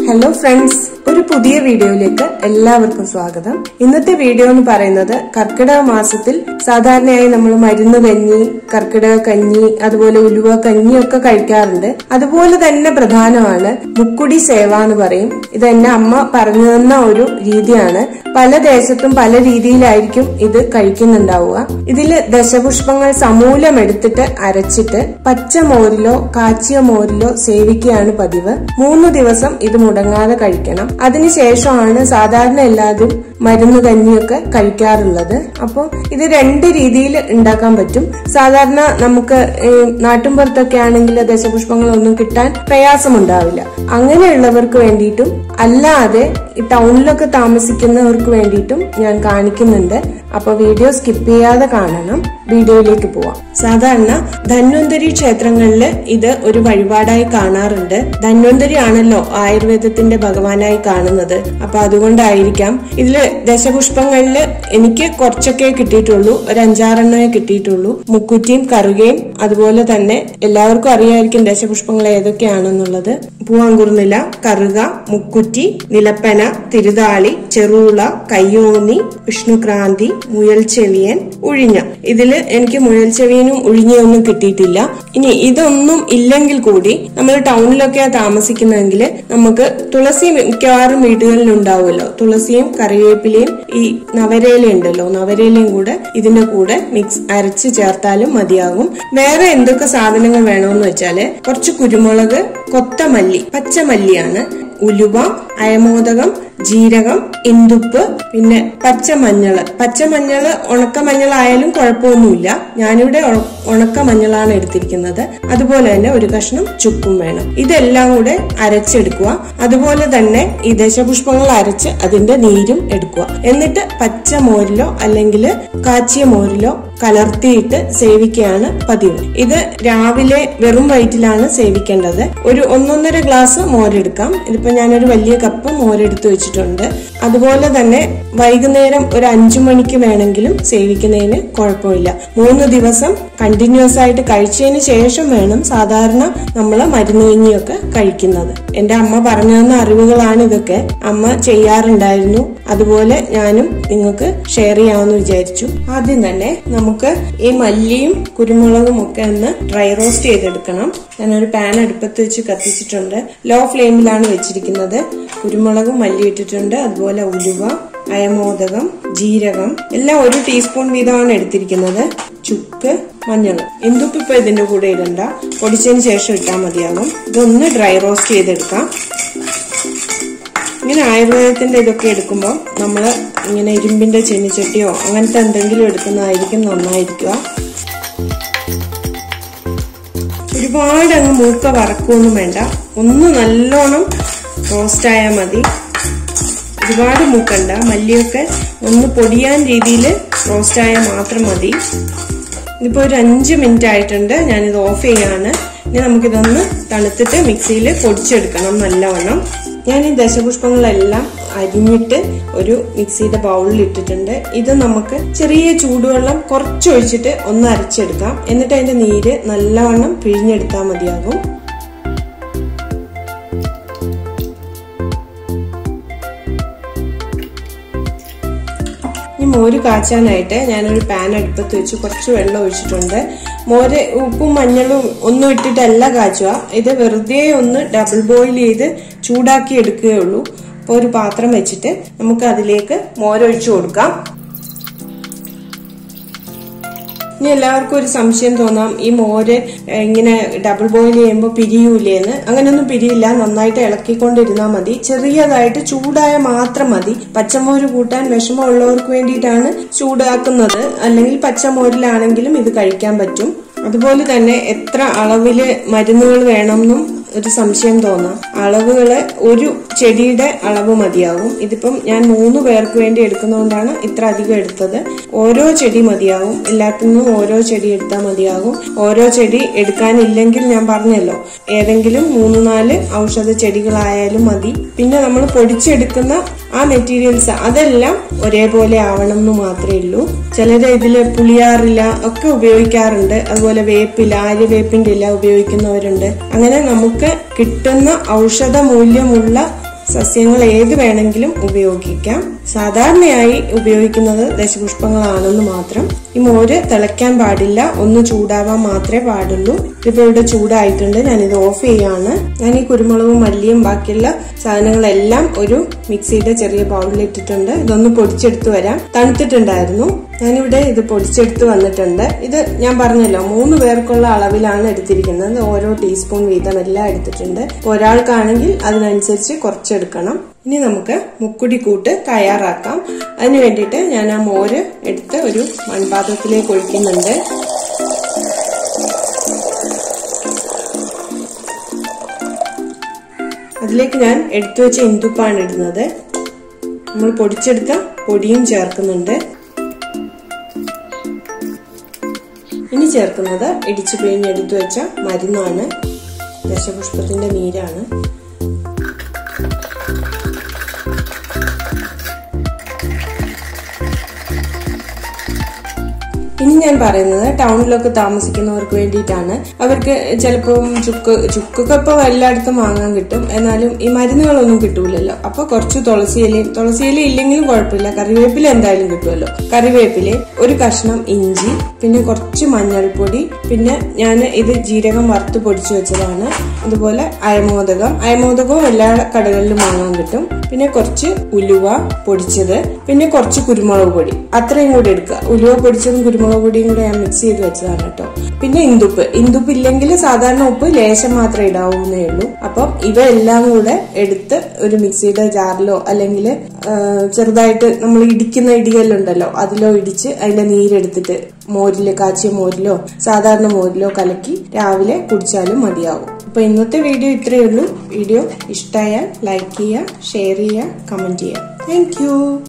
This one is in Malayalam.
ഹലോ ഫ്രണ്ട്സ് ഒരു പുതിയ വീഡിയോയിലേക്ക് എല്ലാവർക്കും സ്വാഗതം ഇന്നത്തെ വീഡിയോ എന്ന് പറയുന്നത് കർക്കിടക മാസത്തിൽ സാധാരണയായി നമ്മൾ മരുന്ന് കഞ്ഞി കർക്കിടക കഞ്ഞി അതുപോലെ ഉലുവ കഞ്ഞി ഒക്കെ കഴിക്കാറുണ്ട് അതുപോലെ തന്നെ പ്രധാനമാണ് മുക്കുടി സേവ എന്ന് പറയും ഇത് എന്നെ അമ്മ പറഞ്ഞു തന്ന ഒരു രീതിയാണ് പല ദേശത്തും പല രീതിയിലായിരിക്കും ഇത് കഴിക്കുന്നുണ്ടാവുക ഇതില് ദശപുഷ്പങ്ങൾ സമൂലം എടുത്തിട്ട് അരച്ചിട്ട് പച്ച മോരിലോ കാച്ചിയ മോരിലോ സേവിക്കുകയാണ് പതിവ് മൂന്ന് ദിവസം ഇത് മുടങ്ങാതെ കഴിക്കണം അതിനുശേഷമാണ് സാധാരണ എല്ലാവരും മരുന്ന് കഞ്ഞിയൊക്കെ കഴിക്കാറുള്ളത് അപ്പോൾ ഇത് രണ്ട് രീതിയിൽ ഉണ്ടാക്കാൻ പറ്റും സാധാരണ നമുക്ക് ഈ നാട്ടിൻപുറത്തൊക്കെ ആണെങ്കിൽ ദശപുഷ്പങ്ങളൊന്നും കിട്ടാൻ പ്രയാസമുണ്ടാവില്ല അങ്ങനെയുള്ളവർക്ക് വേണ്ടിയിട്ടും അല്ലാതെ ഈ ടൗണിലൊക്കെ താമസിക്കുന്നവർക്ക് വേണ്ടിയിട്ടും ഞാൻ കാണിക്കുന്നുണ്ട് അപ്പൊ വീഡിയോ സ്കിപ്പ് ചെയ്യാതെ കാണണം വീഡിയോയിലേക്ക് പോവാം സാധാരണ ധന്വന്തരി ക്ഷേത്രങ്ങളിൽ ഇത് ഒരു വഴിപാടായി കാണാറുണ്ട് ധന്വന്തരി ആണല്ലോ ആയുർവേദത്തിന്റെ ഭഗവാനായി കാണുന്നത് അപ്പൊ അതുകൊണ്ടായിരിക്കാം ഇതില് ദശപുഷ്പങ്ങളില് എനിക്ക് കുറച്ചൊക്കെ കിട്ടിയിട്ടുള്ളൂ ഒരു അഞ്ചാറെണ്ണമേ കിട്ടിയിട്ടുള്ളൂ മുക്കുറ്റിയും കറുകയും അതുപോലെ തന്നെ എല്ലാവർക്കും അറിയായിരിക്കും ദശപുഷ്പങ്ങൾ ഏതൊക്കെയാണെന്നുള്ളത് പൂവാങ്കുറുനില കറുക മുക്കുറ്റി നിലപ്പന തിരുതാളി ചെറുള കയ്യോന്നി വിഷ്ണുക്രാന്തി മുയൽ ചെവിയൻ ഉഴിഞ്ഞ ഇതില് എനിക്ക് മുയൽ ചെവിയനും ഉഴിഞ്ഞയൊന്നും കിട്ടിയിട്ടില്ല ഇനി ഇതൊന്നും ഇല്ലെങ്കിൽ കൂടി നമ്മൾ ടൗണിലൊക്കെ താമസിക്കുന്നതെങ്കിൽ നമുക്ക് തുളസി മിക്കവാറും വീടുകളിൽ ഉണ്ടാവുമല്ലോ തുളസിയും കറിവേപ്പിലയും ഈ നവരയില ഉണ്ടല്ലോ നവരയിലയും കൂടെ ഇതിന്റെ കൂടെ മിക്സ് അരച്ച് ചേർത്താലും മതിയാകും വേറെ എന്തൊക്കെ സാധനങ്ങൾ വേണമെന്ന് വെച്ചാല് കുറച്ച് കുരുമുളക് കൊത്തമല്ലി പച്ചമല്ലിയാണ് ഉലുവ അയമോദകം ജീരകം ഇന്ദുപ്പ് പിന്നെ പച്ചമഞ്ഞള് പച്ചമഞ്ഞള് ഉണക്കമഞ്ഞളായാലും കുഴപ്പമൊന്നുമില്ല ഞാനിവിടെ ഉണ- ഉണക്കമഞ്ഞളാണ് എടുത്തിരിക്കുന്നത് അതുപോലെ തന്നെ ഒരു കഷ്ണം ചുക്കും വേണം ഇതെല്ലാം കൂടെ അരച്ചെടുക്കുക അതുപോലെ തന്നെ ഈ ദശപുഷ്പങ്ങൾ അരച്ച് അതിന്റെ നീരും എടുക്കുക എന്നിട്ട് പച്ച മോരിലോ അല്ലെങ്കിൽ കാച്ചിയ മോരിലോ കലർത്തിയിട്ട് സേവിക്കുകയാണ് പതിവ് ഇത് രാവിലെ വെറും വയറ്റിലാണ് സേവിക്കേണ്ടത് ഒരു ഒന്നൊന്നര ഗ്ലാസ് മോരെടുക്കാം ഇതിപ്പോ ഞാനൊരു വലിയ കപ്പ് മോരെടുത്ത് വെച്ചിട്ടുണ്ട് അതുപോലെ തന്നെ വൈകുന്നേരം ഒരു അഞ്ചു മണിക്ക് വേണമെങ്കിലും സേവിക്കുന്നതിന് കുഴപ്പമില്ല മൂന്ന് ദിവസം കണ്ടിന്യൂസ് ആയിട്ട് കഴിച്ചതിന് ശേഷം വേണം സാധാരണ നമ്മൾ മരുന്ന് കഞ്ഞിയൊക്കെ കഴിക്കുന്നത് എന്റെ അമ്മ പറഞ്ഞു തന്ന അറിവുകളാണ് ഇതൊക്കെ അമ്മ ചെയ്യാറുണ്ടായിരുന്നു അതുപോലെ ഞാനും നിങ്ങൾക്ക് ഷെയർ ചെയ്യാമെന്ന് വിചാരിച്ചു ആദ്യം തന്നെ നമുക്ക് ഈ മല്ലിയും കുരുമുളകും ഒക്കെ ഒന്ന് ഡ്രൈ റോസ്റ്റ് ചെയ്തെടുക്കണം ഞാനൊരു പാൻ അടുപ്പത്ത് വെച്ച് കത്തിച്ചിട്ടുണ്ട് ലോ ഫ്ലെയിമിലാണ് വെച്ചിരിക്കുന്നത് കുരുമുളകും മല്ലി ഇട്ടിട്ടുണ്ട് അതുപോലെ ഉലുവ അയമോദകം ജീരകം എല്ലാം ഒരു ടീസ്പൂൺ വീതമാണ് എടുത്തിരിക്കുന്നത് ചുക്ക് മഞ്ഞൾ എന്തുപ്പ് ഇപ്പൊ ഇതിന്റെ കൂടെ ഇടണ്ട പൊടിച്ചതിന് ശേഷം ഇട്ടാൽ മതിയാകും ഇതൊന്ന് ഡ്രൈ റോസ്റ്റ് ചെയ്തെടുക്കാം ഇങ്ങനെ ആയുർവേദത്തിന്റെ ഇതൊക്കെ എടുക്കുമ്പോൾ നമ്മൾ ഇങ്ങനെ ഇരുമ്പിന്റെ ചെന്നിച്ചട്ടിയോ അങ്ങനത്തെ എന്തെങ്കിലും എടുക്കുന്നതായിരിക്കും നന്നായിരിക്കുക ഒരുപാട് അങ്ങ് മൂക്ക വറക്കൊന്നും വേണ്ട ഒന്ന് നല്ലോണം റോസ്റ്റ് ആയാൽ മതി ഒരുപാട് മൂക്കണ്ട മല്ലിയൊക്കെ ഒന്ന് പൊടിയാൻ രീതിയിൽ റോസ്റ്റ് ആയാൽ മാത്രം മതി ഇതിപ്പോ ഒരു അഞ്ച് മിനിറ്റ് ആയിട്ടുണ്ട് ഞാനിത് ഓഫ് ചെയ്യാണ് ഇനി നമുക്കിതൊന്ന് തണുത്തിട്ട് മിക്സിയിൽ പൊടിച്ചെടുക്കണം നല്ലവണ്ണം ഞാൻ ഈ ദശപുഷ്പങ്ങളെല്ലാം അരിഞ്ഞിട്ട് ഒരു മിക്സിയുടെ ബൗളിൽ ഇട്ടിട്ടുണ്ട് ഇത് നമുക്ക് ചെറിയ ചൂടുവെള്ളം കുറച്ചൊഴിച്ചിട്ട് ഒന്ന് അരച്ചെടുക്കാം എന്നിട്ട് അതിന്റെ നീര് നല്ലവണ്ണം പിഴിഞ്ഞെടുത്താൽ മതിയാകും ഈ മോര് കാച്ചാനായിട്ട് ഞാനൊരു പാൻ അടുപ്പത്ത് വെച്ച് കുറച്ച് വെള്ളം ഒഴിച്ചിട്ടുണ്ട് മോര് ഉപ്പും മഞ്ഞളും ഒന്നും ഇട്ടിട്ടല്ല കാച്ചുക ഇത് വെറുതെ ഒന്ന് ഡബിൾ ബോയിൽ ചെയ്ത് ചൂടാക്കി എടുക്കുകയുള്ളൂ അപ്പോൾ ഒരു പാത്രം വെച്ചിട്ട് നമുക്ക് അതിലേക്ക് മോരൊഴിച്ചു കൊടുക്കാം ഇനി എല്ലാവർക്കും ഒരു സംശയം തോന്നാം ഈ മോര് ഏഹ്, ഇങ്ങനെ ഡബിൾ ബോയിൽ ചെയ്യുമ്പോൾ പിരിയൂലേന്ന് അങ്ങനെയൊന്നും പിരിയില്ല നന്നായിട്ട് ഇളക്കിക്കൊണ്ടിരുന്നാൽ മതി ചെറിയതായിട്ട് ചൂടായ മാത്രം മതി പച്ചമോര് കൂട്ടാൻ വിഷമമുള്ളവർക്ക് വേണ്ടിയിട്ടാണ് ചൂടാക്കുന്നത് അല്ലെങ്കിൽ പച്ചമോരിലാണെങ്കിലും ഇത് കഴിക്കാൻ പറ്റും അതുപോലെ തന്നെ എത്ര അളവില് മരുന്നുകൾ വേണമെന്നും ഒരു സംശയം തോന്നാം അളവുകള് ഒരു ചെടിയുടെ അളവ് മതിയാകും ഇതിപ്പം ഞാൻ മൂന്ന് പേർക്ക് വേണ്ടി എടുക്കുന്നതുകൊണ്ടാണ് ഇത്ര അധികം എടുത്തത് ഓരോ ചെടി മതിയാകും എല്ലാത്തിനും ഓരോ ചെടി എടുത്താൽ മതിയാകും ഓരോ ചെടി എടുക്കാനില്ലെങ്കിൽ ഞാൻ പറഞ്ഞല്ലോ ഏതെങ്കിലും മൂന്ന് നാല് ഔഷധ ചെടികളായാലും മതി പിന്നെ നമ്മൾ പൊടിച്ചെടുക്കുന്ന ആ മെറ്റീരിയൽസ് അതെല്ലാം ഒരേപോലെ ആവണം എന്ന് മാത്രമേ ഉള്ളൂ ചിലര് ഇതില് പുളിയാറില്ല ഒക്കെ ഉപയോഗിക്കാറുണ്ട് അതുപോലെ വേപ്പില ആര്യവേപ്പിന്റെ ഇല ഉപയോഗിക്കുന്നവരുണ്ട് അങ്ങനെ നമുക്ക് കിട്ടുന്ന ഔഷധ മൂല്യമുള്ള സസ്യങ്ങൾ ഏത് വേണമെങ്കിലും ഉപയോഗിക്കാം സാധാരണയായി ഉപയോഗിക്കുന്നത് ദശപുഷ്പങ്ങളാണെന്ന് മാത്രം ഈ മോര് തിളയ്ക്കാൻ പാടില്ല ഒന്ന് ചൂടാവാൻ മാത്രമേ പാടുള്ളൂ ഇതിപ്പോ ഇവിടെ ചൂടായിട്ടുണ്ട് ഞാനിത് ഓഫ് ചെയ്യാണ് ഞാൻ ഈ കുരുമുളകും മല്ലിയും ബാക്കിയുള്ള സാധനങ്ങളെല്ലാം ഒരു മിക്സിയുടെ ചെറിയ ബൗളിൽ ഇട്ടിട്ടുണ്ട് ഇതൊന്ന് പൊടിച്ചെടുത്ത് വരാം തണുത്തിട്ടുണ്ടായിരുന്നു ഞാനിവിടെ ഇത് പൊടിച്ചെടുത്ത് വന്നിട്ടുണ്ട് ഇത് ഞാൻ പറഞ്ഞല്ലോ മൂന്ന് പേർക്കുള്ള അളവിലാണ് എടുത്തിരിക്കുന്നത് ഓരോ ടീസ്പൂൺ വീതം എല്ലാം എടുത്തിട്ടുണ്ട് ഒരാൾക്കാണെങ്കിൽ അതിനനുസരിച്ച് കുറച്ചെടുക്കണം ഇനി നമുക്ക് മുക്കുടി കൂട്ട് തയ്യാറാക്കാം അതിന് വേണ്ടിയിട്ട് ഞാൻ ആ മോര് എടുത്ത് ഒരു മൺപാത്രത്തിലേക്ക് ഒഴിക്കുന്നുണ്ട് അതിലേക്ക് ഞാൻ എടുത്തു വെച്ച ഇന്ദുപ്പാണ് ഇടുന്നത് നമ്മൾ പൊടിച്ചെടുത്ത പൊടിയും ചേർക്കുന്നുണ്ട് ഇനി ചേർക്കുന്നത് ഇടിച്ചു പിഴിഞ്ഞെടുത്തു വെച്ച മരുന്നാണ് ദശപുഷ്പത്തിന്റെ നീരാണ് ഇനി ഞാൻ പറയുന്നത് ടൗണിലൊക്കെ താമസിക്കുന്നവർക്ക് വേണ്ടിയിട്ടാണ് അവർക്ക് ചിലപ്പം ചുക്ക് ചുക്കൊക്കെ ഇപ്പൊ എല്ലായിടത്തും വാങ്ങാൻ കിട്ടും എന്നാലും ഈ മരുന്നുകളൊന്നും കിട്ടൂലല്ലോ അപ്പൊ കുറച്ച് തുളസിയിലയും തുളസിയില ഇല്ലെങ്കിലും കുഴപ്പമില്ല കറിവേപ്പില എന്തായാലും കിട്ടുമല്ലോ കറിവേപ്പില ഒരു കഷ്ണം ഇഞ്ചി പിന്നെ കുറച്ച് മഞ്ഞൾപ്പൊടി പിന്നെ ഞാൻ ഇത് ജീരകം വറുത്ത് പൊടിച്ചു വെച്ചതാണ് അതുപോലെ അയമോദകം അയമോദകവും എല്ലാ കടകളിലും വാങ്ങാൻ കിട്ടും പിന്നെ കുറച്ച് ഉലുവ പൊടിച്ചത് പിന്നെ കുറച്ച് കുരുമുളക് പൊടി അത്രയും കൂടി എടുക്കുക ഉലുവ പൊടിച്ചതും കുരുമുളക് പൊടിയും കൂടെ ഞാൻ മിക്സ് ചെയ്ത് വെച്ചതാണ് കേട്ടോ പിന്നെ ഇന്ദുപ്പ് ഇന്ദുപ്പ് ഇല്ലെങ്കിൽ സാധാരണ ഉപ്പ് ലേശം മാത്രമേ ഇടാവുന്നേ ഉള്ളൂ അപ്പം ഇവ എല്ലാം കൂടെ എടുത്ത് ഒരു മിക്സിയുടെ ജാറിലോ അല്ലെങ്കിൽ ചെറുതായിട്ട് നമ്മൾ ഇടിക്കുന്ന ഇടികല്ലുണ്ടല്ലോ അതിലോ ഇടിച്ച് അതിന്റെ നീരെടുത്തിട്ട് മോരില് കാച്ചിയ മോരിലോ സാധാരണ മോരിലോ കലക്കി രാവിലെ കുടിച്ചാലും മതിയാവും അപ്പൊ ഇന്നത്തെ വീഡിയോ ഇത്രയേ ഉള്ളൂ വീഡിയോ ഇഷ്ടമായാൽ ലൈക്ക് ചെയ്യുക ഷെയർ ചെയ്യുക കമന്റ് ചെയ്യുക താങ്ക്